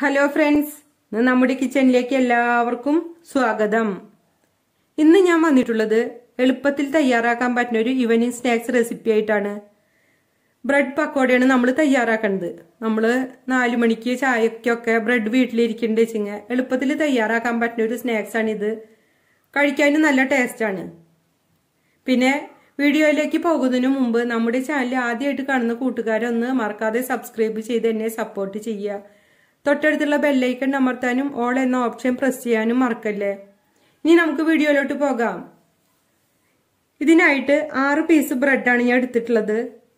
hello friends ഇന്ന് നമ്മുടെ കിച്ചണിലേക്ക് എല്ലാവർക്കും സ്വാഗതം ഇന്ന് ഞാൻ വന്നിട്ടുള്ളത് എളുപ്പത്തിൽ തയ്യാറാക്കാൻ പറ്റുന്ന ഒരു ഈവനിങ് സ്നാക്സ് റെസിപ്പി ആയിട്ടാണ് ബ്രെഡ് പക്കോടയാണ് നമ്മൾ തയ്യാറാക്കുന്നത് നമ്മൾ നാലു മണിക്ക് ചായക്കൊക്കെ ബ്രെഡ് വീട്ടിലിരിക്കേണ്ട വെച്ചിങ്ങ എളുപ്പത്തിൽ തയ്യാറാക്കാൻ പറ്റുന്ന ഒരു സ്നാക്സ് ആണിത് കഴിക്കാനും നല്ല ടേസ്റ്റാണ് പിന്നെ വീഡിയോയിലേക്ക് പോകുന്നതിന് മുമ്പ് നമ്മുടെ ചാനൽ ആദ്യമായിട്ട് കാണുന്ന കൂട്ടുകാരൊന്ന് മറക്കാതെ സബ്സ്ക്രൈബ് ചെയ്ത് എന്നെ സപ്പോർട്ട് ചെയ്യുക തൊട്ടടുത്തുള്ള ബെല്ലൈക്കൺ അമർത്താനും ഓൾ എന്ന ഓപ്ഷൻ പ്രസ് ചെയ്യാനും മറക്കല്ലേ ഇനി നമുക്ക് വീഡിയോയിലോട്ട് പോകാം ഇതിനായിട്ട് ആറ് പീസ് ബ്രെഡാണ് ഞാൻ എടുത്തിട്ടുള്ളത്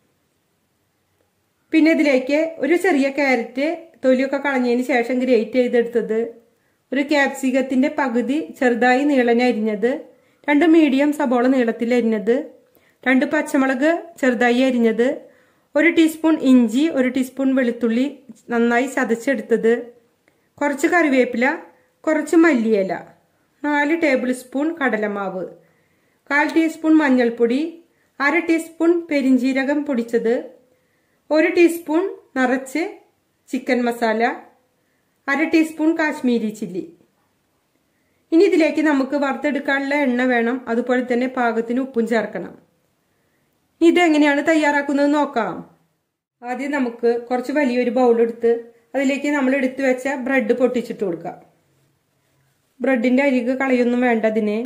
പിന്നെ ഇതിലേക്ക് ഒരു ചെറിയ ക്യാരറ്റ് തൊലിയൊക്കെ കളഞ്ഞതിന് ശേഷം ഗ്രേറ്റ് ചെയ്തെടുത്തത് ഒരു ക്യാപ്സികത്തിന്റെ പകുതി ചെറുതായി നീളനെ അരിഞ്ഞത് രണ്ട് മീഡിയം സബോള നീളത്തിൽ അരിഞ്ഞത് രണ്ട് പച്ചമുളക് ചെറുതായി അരിഞ്ഞത് ഒരു ടീസ്പൂൺ ഇഞ്ചി ഒരു ടീസ്പൂൺ വെളുത്തുള്ളി നന്നായി ചതച്ചെടുത്തത് കുറച്ച് കറിവേപ്പില കുറച്ച് മല്ലിയില നാല് ടേബിൾ സ്പൂൺ കടലമാവ് കാൽ ടീസ്പൂൺ മഞ്ഞൾപ്പൊടി അര ടീസ്പൂൺ പെരിഞ്ജീരകം പൊടിച്ചത് ഒരു ടീസ്പൂൺ നിറച്ച് ചിക്കൻ മസാല അര ടീസ്പൂൺ കാശ്മീരി ചില്ലി ഇനി ഇതിലേക്ക് നമുക്ക് വറുത്തെടുക്കാനുള്ള എണ്ണ വേണം അതുപോലെ തന്നെ പാകത്തിന് ഉപ്പും ചേർക്കണം ഇതെങ്ങനെയാണ് തയ്യാറാക്കുന്നത് നോക്കാം ആദ്യം നമുക്ക് കുറച്ച് വലിയൊരു ബൗൾ എടുത്ത് അതിലേക്ക് നമ്മൾ എടുത്തു വെച്ച ബ്രെഡ് പൊട്ടിച്ചിട്ട് കൊടുക്കാം ബ്രെഡിന്റെ അരിക് കളയൊന്നും വേണ്ട അതിന്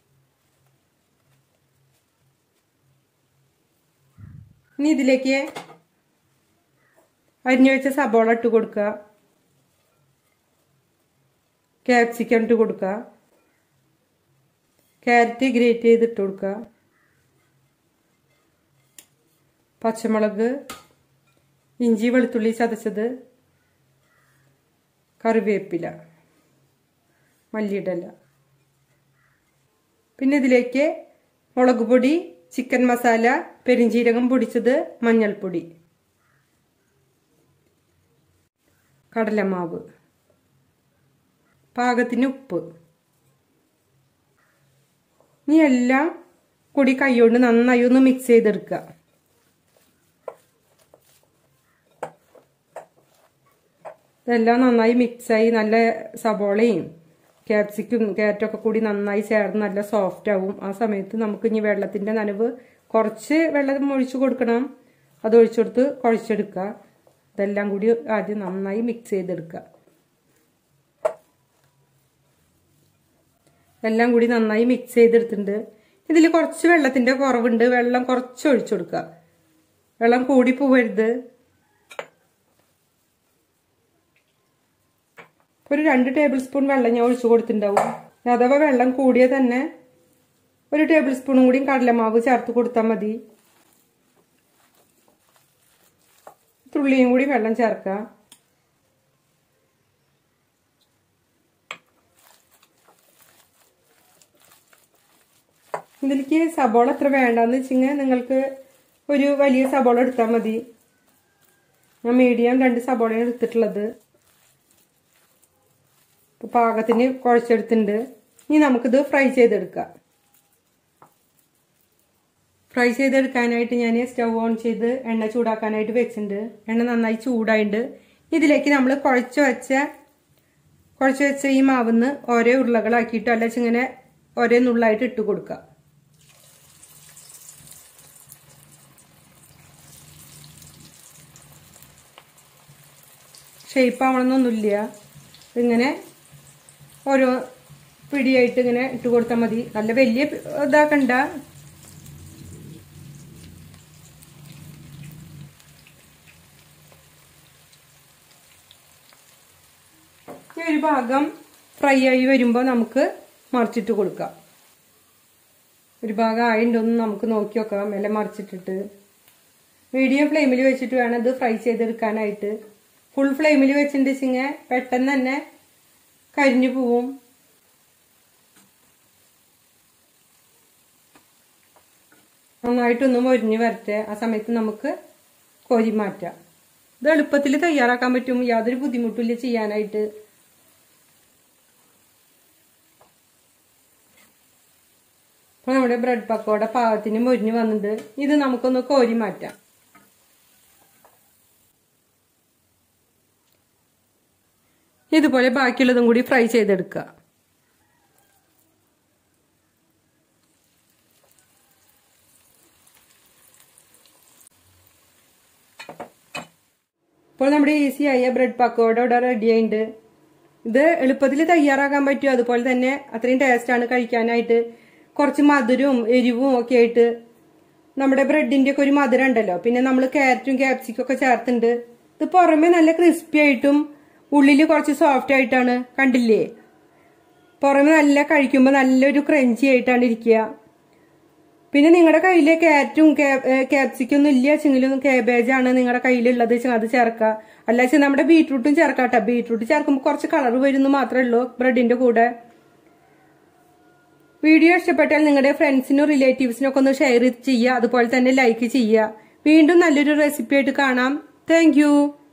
ഇനി ഇതിലേക്ക് അരിഞ്ഞു വെച്ച സബോള ഇട്ട് കൊടുക്കുക ക്യാപ്സിക്കം ഇട്ട് കൊടുക്കുക ക്യാരറ്റ് ഗ്രേറ്റ് ചെയ്തിട്ട് കൊടുക്കുക പച്ചമുളക് ഇഞ്ചി വെളുത്തുള്ളി ചതച്ചത് കറിവേപ്പില മല്ലിയിടല പിന്നെ ഇതിലേക്ക് മുളക് പൊടി ചിക്കൻ മസാല പെരിഞ്ചീരകം പൊടിച്ചത് മഞ്ഞൾപ്പൊടി കടലമാവ് പാകത്തിന് ഉപ്പ് ഇനി എല്ലാം കൂടി കൈകൊണ്ട് നന്നായി ഒന്ന് മിക്സ് ചെയ്തെടുക്കുക ഇതെല്ലാം നന്നായി മിക്സായി നല്ല സബോളയും ക്യാപ്സിക്കും ക്യാരറ്റൊക്കെ കൂടി നന്നായി ചേർന്ന് നല്ല സോഫ്റ്റ് ആവും ആ സമയത്ത് നമുക്ക് ഇനി വെള്ളത്തിന്റെ നനവ് കുറച്ച് വെള്ളം ഒഴിച്ചു കൊടുക്കണം അത് ഒഴിച്ചെടുത്ത് കുഴച്ചെടുക്കുക ഇതെല്ലാം കൂടി ആദ്യം നന്നായി മിക്സ് ചെയ്തെടുക്കുക എല്ലാം കൂടി നന്നായി മിക്സ് ചെയ്തെടുത്തിട്ടുണ്ട് ഇതിൽ കുറച്ച് വെള്ളത്തിന്റെ കുറവുണ്ട് വെള്ളം കുറച്ച് ഒഴിച്ചു കൊടുക്കുക വെള്ളം കൂടി പോവരുത് ഒരു രണ്ട് ടേബിൾ സ്പൂൺ വെള്ളം ഞാൻ ഒഴിച്ചു കൊടുത്തിട്ടുണ്ടാവും അഥവാ വെള്ളം കൂടിയ തന്നെ ഒരു ടേബിൾ സ്പൂണും കൂടി കടലമാവ് ചേർത്ത് കൊടുത്താൽ മതി തുള്ളിയും കൂടി വെള്ളം ചേർക്കുക ഇതിലേക്ക് സബോള എത്ര വേണ്ടെന്ന് വെച്ചിങ്ങനെ നിങ്ങൾക്ക് ഒരു വലിയ സബോള എടുത്താൽ മതി ഞാൻ മീഡിയം രണ്ട് സബോളയാണ് എടുത്തിട്ടുള്ളത് പാകത്തിന് കുഴച്ചെടുത്തിട്ടുണ്ട് ഇനി നമുക്കിത് ഫ്രൈ ചെയ്തെടുക്കാം ഫ്രൈ ചെയ്തെടുക്കാനായിട്ട് ഞാൻ സ്റ്റൗ ഓൺ ചെയ്ത് എണ്ണ ചൂടാക്കാനായിട്ട് വെച്ചിട്ടുണ്ട് എണ്ണ നന്നായി ചൂടായിട്ടുണ്ട് ഇതിലേക്ക് നമ്മൾ കുഴച്ച് വെച്ച കുഴച്ച് വെച്ച ഈ മാവിന്ന് ഓരോ ഉരുളകളാക്കിയിട്ട് അല്ല ഇങ്ങനെ ഒരേ നുള്ളായിട്ട് ഇട്ട് കൊടുക്കുക ഷേപ്പ് ആവണമെന്നൊന്നുമില്ല ഇങ്ങനെ ഓരോ പിടിയായിട്ട് ഇങ്ങനെ ഇട്ട് കൊടുത്താൽ മതി നല്ല വലിയ ഇതാക്കണ്ട ഒരു ഭാഗം ഫ്രൈ ആയി വരുമ്പോൾ നമുക്ക് മറിച്ചിട്ട് കൊടുക്കാം ഒരു ഭാഗം ആയിട്ടുണ്ടോന്ന് നമുക്ക് നോക്കി നോക്കാം മെല്ലെ മറിച്ചിട്ടിട്ട് മീഡിയം ഫ്ലെയിമിൽ വെച്ചിട്ട് വേണം ഇത് ഫ്രൈ ചെയ്തെടുക്കാനായിട്ട് ഫുൾ ഫ്ലെയിമിൽ വെച്ചിട്ടുണ്ടെച്ചിങ്ങ പെട്ടെന്ന് തന്നെ കരിഞ്ഞു പോവും നന്നായിട്ടൊന്ന് മൊരിഞ്ഞ് വരട്ടെ ആ സമയത്ത് നമുക്ക് കോരി മാറ്റാം ഇത് എളുപ്പത്തിൽ തയ്യാറാക്കാൻ പറ്റും യാതൊരു ബുദ്ധിമുട്ടില്ല ചെയ്യാനായിട്ട് അപ്പൊ നമ്മുടെ ബ്രെഡ് പക്കോട പാകത്തിന് മൊരിഞ്ഞ് വന്നിട്ട് ഇത് നമുക്കൊന്ന് കോരി മാറ്റാം ഇതുപോലെ ബാക്കിയുള്ളതും കൂടി ഫ്രൈ ചെയ്തെടുക്കുക ഇപ്പോൾ നമ്മുടെ ഈസി ആയ ബ്രെഡ് പക്കോട ഇവിടെ റെഡി ആയിട്ടുണ്ട് ഇത് എളുപ്പത്തിൽ തയ്യാറാക്കാൻ പറ്റും അതുപോലെ തന്നെ അത്രയും ടേസ്റ്റാണ് കഴിക്കാനായിട്ട് കുറച്ച് മധുരവും എരിവും ഒക്കെ ആയിട്ട് നമ്മുടെ ബ്രെഡിന്റെ ഒക്കെ ഒരു മധുരം ഉണ്ടല്ലോ പിന്നെ നമ്മൾ ക്യാരറ്റും ക്യാപ്സിക്കും ഒക്കെ ചേർത്തുണ്ട് ഇത് പുറമെ നല്ല ക്രിസ്പി ആയിട്ടും ഉള്ളിൽ കുറച്ച് സോഫ്റ്റ് ആയിട്ടാണ് കണ്ടില്ലേ പുറമെ നല്ല കഴിക്കുമ്പോൾ നല്ലൊരു ക്രഞ്ചി ആയിട്ടാണ് ഇരിക്കുക പിന്നെ നിങ്ങളുടെ കയ്യിൽ ക്യാരറ്റും ക്യാപ്സിക്കും ഒന്നും ഇല്ല വെച്ചെങ്കിലും കാബേജ് ആണ് നിങ്ങളുടെ കയ്യിലുള്ളത് വെച്ചാൽ അത് ചേർക്കുക അല്ല വെച്ചാൽ നമ്മുടെ ബീട്രൂട്ടും ചേർക്കാം കേട്ടോ ബീട്രൂട്ട് ചേർക്കുമ്പോൾ കുറച്ച് കളർ വരുന്നു മാത്രമേ ഉള്ളൂ ബ്രെഡിന്റെ കൂടെ വീഡിയോ ഇഷ്ടപ്പെട്ടാൽ നിങ്ങളുടെ ഫ്രണ്ട്സിനും റിലേറ്റീവ്സിനും ഒക്കെ ഒന്ന് ഷെയർ ചെയ്യുക അതുപോലെ തന്നെ ലൈക്ക് ചെയ്യുക വീണ്ടും നല്ലൊരു റെസിപ്പി ആയിട്ട് കാണാം താങ്ക്